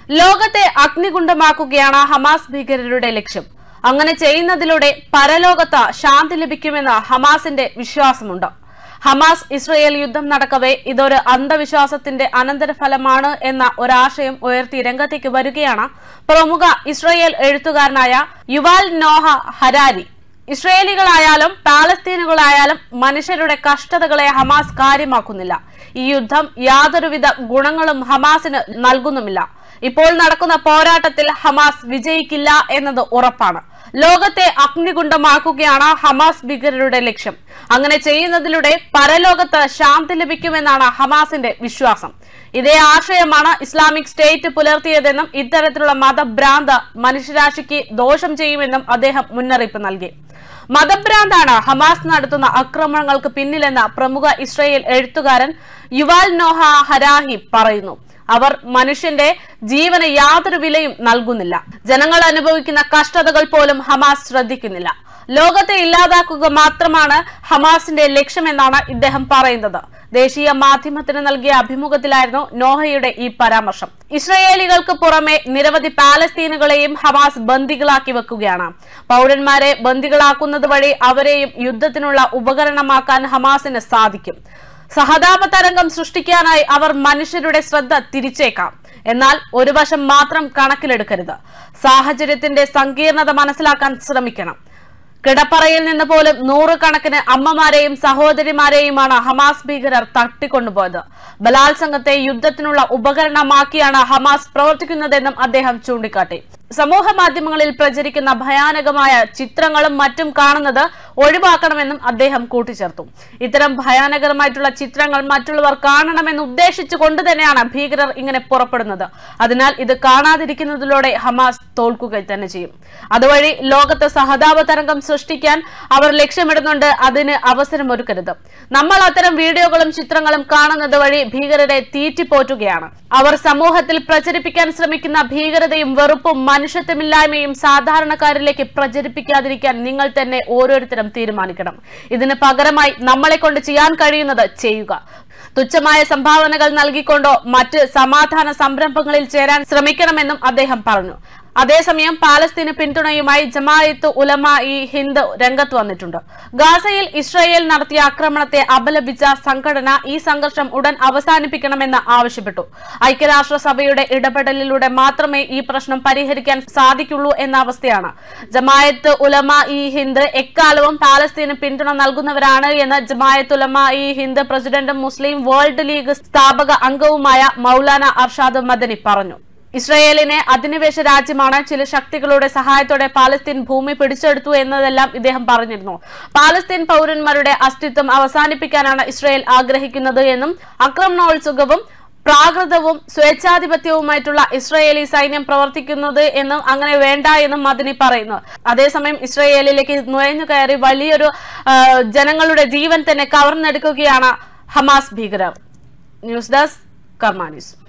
ലോകത്തെ അഗ്നികുണ്ഡമാക്കുകയാണ് ഹമാസ് ഭീകരരുടെ ലക്ഷ്യം അങ്ങനെ ചെയ്യുന്നതിലൂടെ പരലോകത്ത് ശാന്തി ലഭിക്കുമെന്ന് ഹമാസിന്റെ വിശ്വാസമുണ്ട് ഹമാസ് ഇസ്രയേൽ യുദ്ധം നടക്കവേ ഇതൊരു അന്ധവിശ്വാസത്തിന്റെ അനന്തരഫലമാണ് എന്ന ഒരാശയം ഉയർത്തി രംഗത്തേക്ക് വരികയാണ് പ്രമുഖ ഇസ്രയേൽ എഴുത്തുകാരനായ യുവാൽ നോഹ ഹരാരി ഇസ്രയേലികളായാലും പാലസ്തീനുകളായാലും മനുഷ്യരുടെ കഷ്ടതകളെ ഹമാസ് കാര്യമാക്കുന്നില്ല ഈ യുദ്ധം യാതൊരുവിധ ഗുണങ്ങളും ഹമാസിന് നൽകുന്നുമില്ല ഇപ്പോൾ നടക്കുന്ന പോരാട്ടത്തിൽ ഹമാസ് വിജയിക്കില്ല എന്നത് ഉറപ്പാണ് ലോകത്തെ അഗ്നികുണ്ഡമാക്കുകയാണ് ഹമാസ് ഭീകരരുടെ ലക്ഷ്യം അങ്ങനെ ചെയ്യുന്നതിലൂടെ പരലോകത്ത് ശാന്തി ലഭിക്കുമെന്നാണ് ഹമാസിന്റെ വിശ്വാസം ഇതേ ആശയമാണ് ഇസ്ലാമിക് സ്റ്റേറ്റ് പുലർത്തിയതെന്നും ഇത്തരത്തിലുള്ള മതഭ്രാന്ത് മനുഷ്യരാശിക്ക് ദോഷം ചെയ്യുമെന്നും അദ്ദേഹം മുന്നറിയിപ്പ് നൽകി മതഭ്രാന്താണ് ഹമാസ് നടത്തുന്ന ആക്രമണങ്ങൾക്ക് പിന്നിലെന്ന പ്രമുഖ ഇസ്രയേൽ എഴുത്തുകാരൻ യുവാൽ നോഹ ഹരാഹി പറയുന്നു അവർ മനുഷ്യന്റെ ജീവന് യാതൊരു വിലയും നൽകുന്നില്ല ജനങ്ങൾ അനുഭവിക്കുന്ന കഷ്ടതകൾ പോലും ഹമാസ് ശ്രദ്ധിക്കുന്നില്ല ലോകത്തെ ഇല്ലാതാക്കുക മാത്രമാണ് ഹമാസിന്റെ ലക്ഷ്യമെന്നാണ് ഇദ്ദേഹം പറയുന്നത് ദേശീയ മാധ്യമത്തിന് നൽകിയ അഭിമുഖത്തിലായിരുന്നു നോഹയുടെ ഈ പരാമർശം ഇസ്രയേലികൾക്ക് പുറമെ നിരവധി പാലസ്തീനുകളെയും ഹമാസ് ബന്ദികളാക്കി വെക്കുകയാണ് പൗരന്മാരെ ബന്ദികളാക്കുന്നത് വഴി അവരെയും യുദ്ധത്തിനുള്ള ഉപകരണമാക്കാൻ ഹമാസിന് സാധിക്കും സഹതാപ തരംഗം സൃഷ്ടിക്കാനായി അവർ മനുഷ്യരുടെ ശ്രദ്ധ തിരിച്ചേക്കാം എന്നാൽ ഒരു വശം മാത്രം കണക്കിലെടുക്കരുത് സാഹചര്യത്തിന്റെ സങ്കീർണത മനസ്സിലാക്കാൻ ശ്രമിക്കണം കിടപ്പറയിൽ നിന്ന് പോലും നൂറുകണക്കിന് അമ്മമാരെയും സഹോദരിമാരെയുമാണ് ഹമാസ് ഭീകരർ തട്ടിക്കൊണ്ടുപോയത് ബലാത്സംഗത്തെ യുദ്ധത്തിനുള്ള ഉപകരണമാക്കിയാണ് ഹമാസ് പ്രവർത്തിക്കുന്നതെന്നും അദ്ദേഹം ചൂണ്ടിക്കാട്ടി സമൂഹ മാധ്യമങ്ങളിൽ പ്രചരിക്കുന്ന ഭയാനകമായ ചിത്രങ്ങളും മറ്റും കാണുന്നത് ഒഴിവാക്കണമെന്നും അദ്ദേഹം കൂട്ടിച്ചേർത്തു ഇത്തരം ഭയാനകരമായിട്ടുള്ള ചിത്രങ്ങൾ മറ്റുള്ളവർ കാണണമെന്ന് ഉദ്ദേശിച്ചു കൊണ്ട് തന്നെയാണ് ഭീകരർ ഇങ്ങനെ പുറപ്പെടുന്നത് അതിനാൽ ഇത് കാണാതിരിക്കുന്നതിലൂടെ ഹമാസ് തോൽക്കുക തന്നെ ചെയ്യും അതുവഴി ലോകത്ത് സഹതാപ തരംഗം സൃഷ്ടിക്കാൻ അവർ ലക്ഷ്യമിടുന്നുണ്ട് അതിന് അവസരമൊരുക്കരുത് നമ്മൾ അത്തരം വീഡിയോകളും ചിത്രങ്ങളും കാണുന്നത് വഴി ഭീകരരെ തീറ്റിപ്പോറ്റുകയാണ് അവർ സമൂഹത്തിൽ പ്രചരിപ്പിക്കാൻ ശ്രമിക്കുന്ന ഭീകരതയും വെറുപ്പും മനുഷ്യത്വമില്ലായ്മയും സാധാരണക്കാരിലേക്ക് പ്രചരിപ്പിക്കാതിരിക്കാൻ നിങ്ങൾ തന്നെ ഓരോരുത്തരും തീരുമാനിക്കണം ഇതിന് പകരമായി നമ്മളെ കൊണ്ട് ചെയ്യാൻ കഴിയുന്നത് ചെയ്യുക തുച്ഛമായ സംഭാവനകൾ നൽകിക്കൊണ്ടോ മറ്റ് സമാധാന സംരംഭങ്ങളിൽ ചേരാൻ ശ്രമിക്കണമെന്നും അദ്ദേഹം പറഞ്ഞു അതേസമയം പാലസ്തീന് പിന്തുണയുമായി ജമായത്ത് ഉലമ ഈ ഹിന്ദ് രംഗത്ത് വന്നിട്ടുണ്ട് ഗാസയിൽ ഇസ്രായേൽ നടത്തിയ ആക്രമണത്തെ അപലപിച്ച സംഘടന ഈ സംഘർഷം ഉടൻ അവസാനിപ്പിക്കണമെന്ന് ആവശ്യപ്പെട്ടു ഐക്യരാഷ്ട്രസഭയുടെ ഇടപെടലിലൂടെ മാത്രമേ ഈ പ്രശ്നം പരിഹരിക്കാൻ സാധിക്കുള്ളൂ എന്ന അവസ്ഥയാണ് ജമായത്ത് ഉലമ ഈ ഹിന്ദ് എക്കാലവും പാലസ്തീന് പിന്തുണ നൽകുന്നവരാണ് എന്ന് ജമായത്ത് ഉലമ ഈ ഹിന്ദ് പ്രസിഡന്റും മുസ്ലിം വേൾഡ് ലീഗ് സ്ഥാപക അംഗവുമായ മൌലാന അർഷാദ് മദനി പറഞ്ഞു ഇസ്രയേലിനെ അധിനിവേശ രാജ്യമാണ് ചില ശക്തികളുടെ സഹായത്തോടെ പാലസ്തീൻ ഭൂമി പിടിച്ചെടുത്തു എന്നതെല്ലാം ഇദ്ദേഹം പറഞ്ഞിരുന്നു പാലസ്തീൻ പൗരന്മാരുടെ അസ്തിത്വം അവസാനിപ്പിക്കാനാണ് ഇസ്രയേൽ ആഗ്രഹിക്കുന്നത് എന്നും ആക്രമണോത്സുകവും പ്രാകൃതവും സ്വേച്ഛാധിപത്യവുമായിട്ടുള്ള ഇസ്രയേലി സൈന്യം പ്രവർത്തിക്കുന്നത് എന്നും അങ്ങനെ വേണ്ട എന്നും മദിനി പറയുന്നു അതേസമയം ഇസ്രയേലിലേക്ക് നുഴഞ്ഞു കയറി വലിയൊരു ആ, ജനങ്ങളുടെ ജീവൻ തന്നെ കവർന്നെടുക്കുകയാണ് ഹമാസ് ഭീകരർ ന്യൂസ് ഡെസ്ക് കർമാ ന്യൂസ്